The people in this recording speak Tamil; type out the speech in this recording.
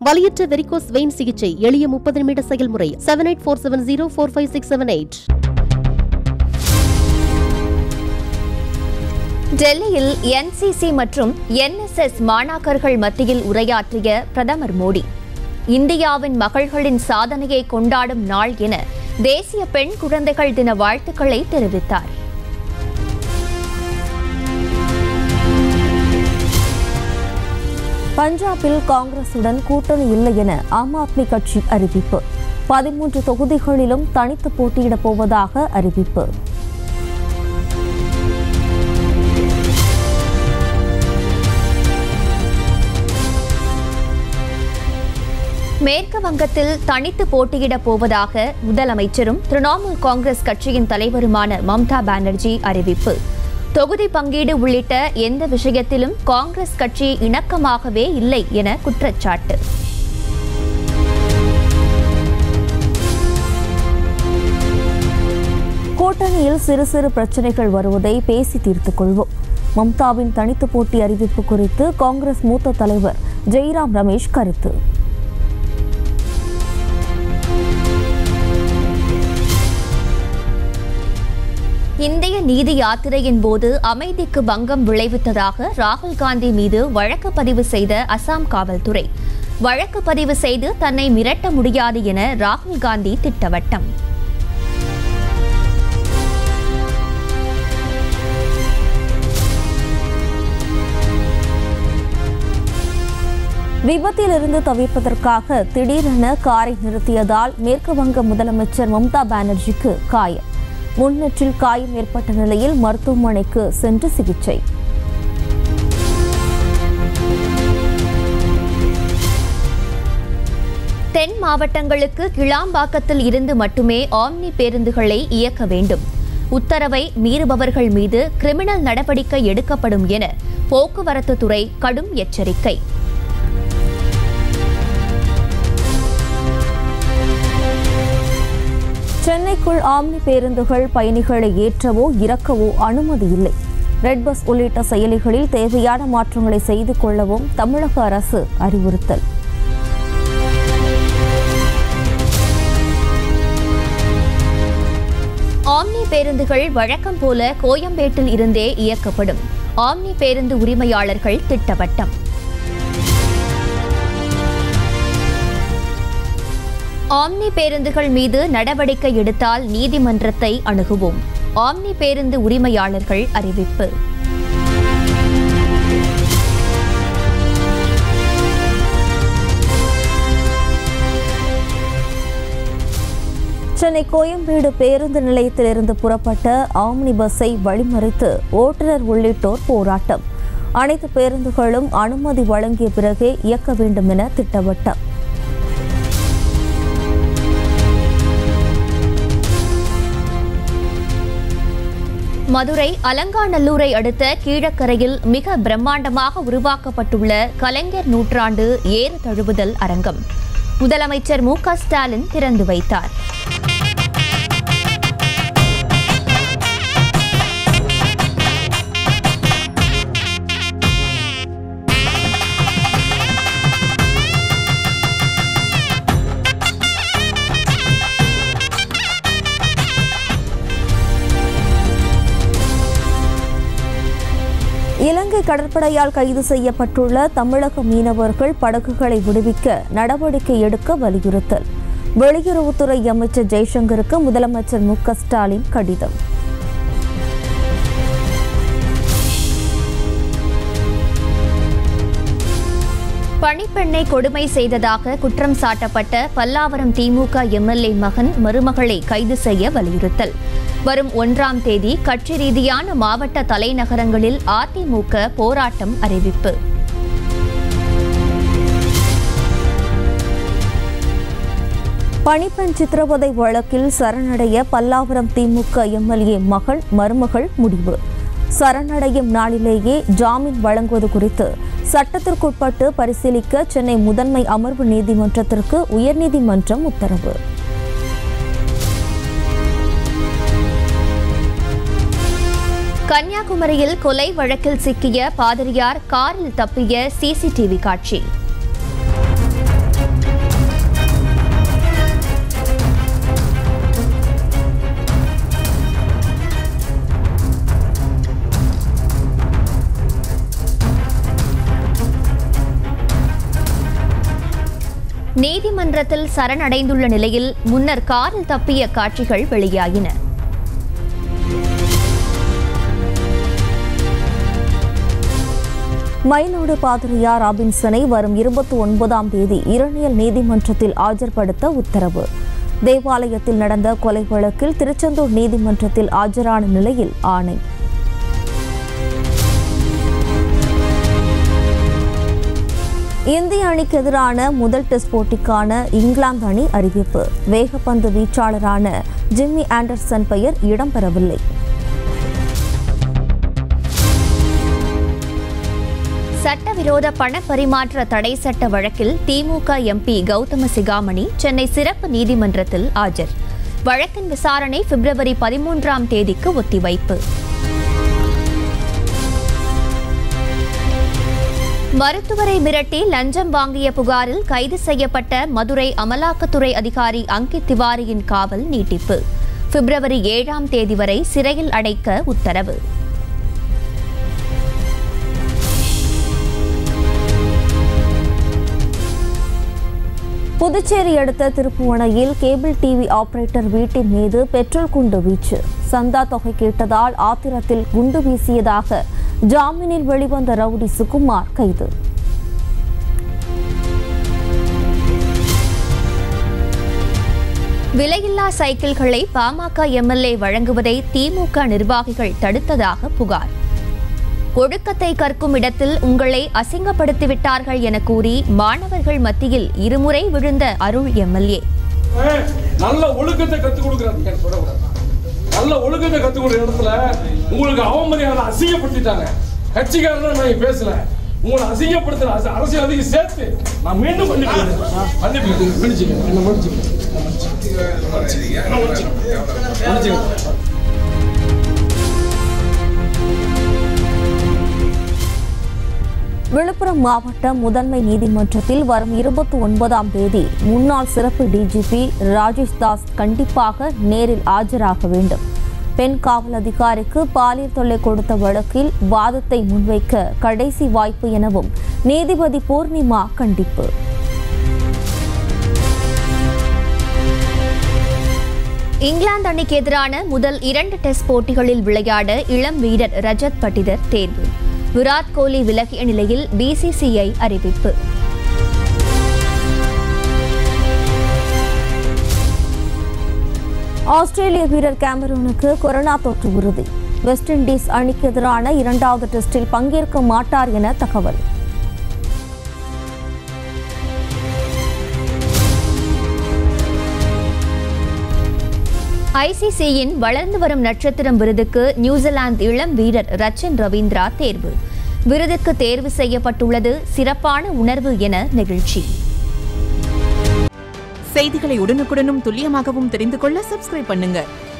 வலியற்ற வெரிகோஸ் வெயின் சிகிச்சை எளிய முப்பது நிமிட செயல்முறை seven eight four seven zero four five six seven eight டெல்லியில் என்சிசி மற்றும் என்எஸ்எஸ் மாணாக்கர்கள் மத்தியில் உரையாற்றிய பிரதமர் மோடி இந்தியாவின் மகள்களின் சாதனையை கொண்டாடும் நாள் என தேசிய பெண் குழந்தைகள் தின வாழ்த்துக்களை தெரிவித்தார் பஞ்சாபில் காங்கிரசுடன் கூட்டணி இல்லை என ஆம் ஆத்மி கட்சி அறிவிப்பு பதிமூன்று தொகுதிகளிலும் தனித்து போட்டியிடப் போவதாக அறிவிப்பு மேற்கு வங்கத்தில் தனித்து போட்டியிடப் போவதாக முதலமைச்சரும் திரிணாமுல் காங்கிரஸ் கட்சியின் தலைவருமான மம்தா பானர்ஜி அறிவிப்பு தொகுதி பங்கீடு உள்ளிட்ட எந்த விஷயத்திலும் காங்கிரஸ் கட்சி இணக்கமாகவே இல்லை என குற்றச்சாட்டு கூட்டணியில் சிறு சிறு பிரச்சனைகள் வருவதை பேசி தீர்த்துக் கொள்வோம் மம்தாவின் தனித்து போட்டி அறிவிப்பு குறித்து காங்கிரஸ் மூத்த தலைவர் ஜெய்ராம் ரமேஷ் கருத்து இந்திய நீதி யாத்திரையின் போது அமைதிக்கு பங்கம் விளைவித்ததாக ராகுல் காந்தி மீது வழக்கு பதிவு செய்த அசாம் காவல்துறை வழக்கு பதிவு செய்து தன்னை மிரட்ட முடியாது என ராகுல் காந்தி திட்டவட்டம் விபத்திலிருந்து தவிர்ப்பதற்காக திடீரென காரை நிறுத்தியதால் மேற்கு வங்க முதலமைச்சர் மம்தா பானர்ஜிக்கு காயம் முன்னெற்றில் காயம் ஏற்பட்ட நிலையில் மருத்துவமனைக்கு சென்று சிகிச்சை தென் மாவட்டங்களுக்கு கிளாம்பாக்கத்தில் இருந்து மட்டுமே ஆம்னி பேருந்துகளை இயக்க வேண்டும் உத்தரவை மீறுபவர்கள் மீது கிரிமினல் நடவடிக்கை எடுக்கப்படும் என போக்குவரத்து துறை கடும் எச்சரிக்கை சென்னைக்குள் ஆம்னி பேருந்துகள் பயணிகளை ஏற்றவோ இறக்கவோ அனுமதி இல்லை ரெட் பஸ் உள்ளிட்ட செயலிகளில் தேவையான மாற்றங்களை செய்து கொள்ளவும் தமிழக அரசு அறிவுறுத்தல் ஆம்னி பேருந்துகள் வழக்கம் போல கோயம்பேட்டில் இருந்தே இயக்கப்படும் ஆம்னி பேருந்து உரிமையாளர்கள் திட்டவட்டம் ஆம்னி பேருந்துகள் மீது நடவடிக்கை எடுத்தால் நீதிமன்றத்தை அணுகுவோம் ஆம்னி பேருந்து உரிமையாளர்கள் அறிவிப்பு சென்னை கோயம்பேடு பேருந்து நிலையத்திலிருந்து புறப்பட்ட ஆம்னி பஸ்ஸை வழிமறித்து ஓட்டுநர் உள்ளிட்டோர் போராட்டம் அனைத்து பேருந்துகளும் அனுமதி வழங்கிய பிறகே இயக்க வேண்டும் என திட்டவட்டம் மதுரை அலங்காநல்லூரை அடுத்த கீழக்கரையில் மிக பிரம்மாண்டமாக உருவாக்கப்பட்டுள்ள கலைஞர் நூற்றாண்டு ஏறு தழுவுதல் அரங்கம் முதலமைச்சர் மு க ஸ்டாலின் திறந்து வைத்தார் இலங்கை கடற்படையால் கைது செய்யப்பட்டுள்ள தமிழக மீனவர்கள் படகுகளை விடுவிக்க நடவடிக்கை எடுக்க வலியுறுத்தல் வெளியுறவுத்துறை அமைச்சர் ஜெய்சங்கருக்கு முதலமைச்சர் மு க ஸ்டாலின் கடிதம் பணிப்பெண்ணை கொடுமை செய்ததாக குற்றம் சாட்டப்பட்ட பல்லாவரம் திமுக எம்எல்ஏ மகன் மருமகளை கைது செய்ய வலியுறுத்தல் வரும் ஒன்றாம் தேதி கட்சி ரீதியான மாவட்ட தலைநகரங்களில் அதிமுக போராட்டம் அறிவிப்பு பணிப்பெண் சித்திரவதை வழக்கில் சரணடைய பல்லாவரம் திமுக எம்எல்ஏ மகள் மருமகள் முடிவு சரணடையும் நாளிலேயே ஜாமீன் வழங்குவது குறித்து சட்டத்திற்குட்பட்டு பரிசீலிக்க சென்னை முதன்மை அமர்வு நீதிமன்றத்திற்கு உயர்நீதிமன்றம் உத்தரவு கன்னியாகுமரியில் கொலை வழக்கில் சிக்கிய பாதிரியார் காரில் தப்பிய சிசிடிவி காட்சி நீதிமன்றத்தில் சரணடைந்துள்ள நிலையில் முன்னர் காரில் தப்பிய காட்சிகள் வெளியாகின மயிலாடு பாதிரியார் ராபின்சனை வரும் இருபத்தி ஒன்பதாம் தேதி இரணியல் நீதிமன்றத்தில் ஆஜர்படுத்த உத்தரவு தேவாலயத்தில் நடந்த கொலை வழக்கில் திருச்செந்தூர் நீதிமன்றத்தில் ஆஜரான நிலையில் ஆணை இந்திய அணிக்கு எதிரான முதல் டெஸ்ட் போட்டிக்கான இங்கிலாந்து அணி அறிவிப்பு வேகப்பந்து வீச்சாளரான ஜிம்மி ஆண்டர்சன் பெயர் இடம்பெறவில்லை சட்டவிரோத பண பரிமாற்ற தடை சட்ட வழக்கில் திமுக எம்பி கௌதம சிகாமணி சென்னை சிறப்பு நீதிமன்றத்தில் ஆஜர் வழக்கின் விசாரணை பிப்ரவரி பதிமூன்றாம் தேதிக்கு ஒத்திவைப்பு மருத்துவரை மிரட்டி லஞ்சம் வாங்கிய புகாரில் கைது செய்யப்பட்ட மதுரை அமலாக்கத்துறை அதிகாரி அங்கித் திவாரியின் காவல் நீட்டிப்பு பிப்ரவரி ஏழாம் தேதி வரை சிறையில் அடைக்க உத்தரவு புதுச்சேரி அடுத்த திருப்புவனையில் கேபிள் டிவி ஆபரேட்டர் வீட்டின் மீது பெட்ரோல் குண்டு வீச்சு சந்தா தொகை கேட்டதால் ஆத்திரத்தில் குண்டு வீசியதாக ஜாமீனில் வெளிவந்த ரவுடி சுகுமார் கைது விலையில்லா சைக்கிள்களை பாமக எம்எல்ஏ வழங்குவதை திமுக நிர்வாகிகள் தடுத்ததாக புகார் ஒழுக்கத்தை கற்கும் இடத்தில் உங்களை அசிங்கப்படுத்திவிட்டார்கள் என கூறி மாணவர்கள் மத்தியில் இருமுறை விழுந்த அருள் எம்எல்ஏ ஏய், நல்ல ஒழுக்கத்தை கத்துக் கொடுக்குறாங்க சொல்லக்கூடாது நல்ல ஒழுக்கத்தை கத்துக் கொடுக்குற இடத்துல உங்களுக்கு அவமரியாதை அசிங்கப்படுத்திட்டாங்க கட்சிக்காரன் நான் இங்க பேசல உங்களை அசிங்கப்படுத்துற அரசு- அரசியல்வாதிக்கு சேர்த்து நான் மீண்டும் மன்னிப்பு மன்னிப்பு மன்னிச்சுங்க என்ன மன்னிச்சுங்க என்ன மன்னிச்சுங்க மன்னிச்சுங்க விழுப்புரம் மாவட்ட முதன்மை நீதிமன்றத்தில் வரும் இருபத்தி ஒன்பதாம் தேதி முன்னாள் சிறப்பு டிஜிபி ராஜேஷ் தாஸ் கண்டிப்பாக நேரில் ஆஜராக வேண்டும் பெண் காவல் அதிகாரிக்கு பாலியல் தொல்லை கொடுத்த வழக்கில் வாதத்தை முன்வைக்க கடைசி வாய்ப்பு எனவும் நீதிபதி பூர்ணிமா கண்டிப்பு இங்கிலாந்து அணிக்கு எதிரான முதல் இரண்டு டெஸ்ட் போட்டிகளில் விளையாட இளம் வீரர் ரஜத் பட்டிதர் தேர்வு விராட் கோலி விலகிய நிலையில் பிசிசிஐ அறிவிப்பு ஆஸ்திரேலிய வீரர் கேமரூனுக்கு கொரோனா தொற்று உறுதி வெஸ்ட் இண்டீஸ் அணிக்கு எதிரான இரண்டாவது டெஸ்டில் பங்கேற்க மாட்டார் என தகவல் ஐசிசியின் வளர்ந்து வரும் நட்சத்திரம் விருதுக்கு நியூசிலாந்து இளம் வீரர் ரச்சன் ரவீந்திரா தேர்வு விருதுக்கு தேர்வு செய்யப்பட்டுள்ளது சிறப்பான உணர்வு என நெகிழ்ச்சி செய்திகளை உடனுக்குடனும் துல்லியமாகவும் தெரிந்து கொள்ள சப்ஸ்கிரைப் பண்ணுங்க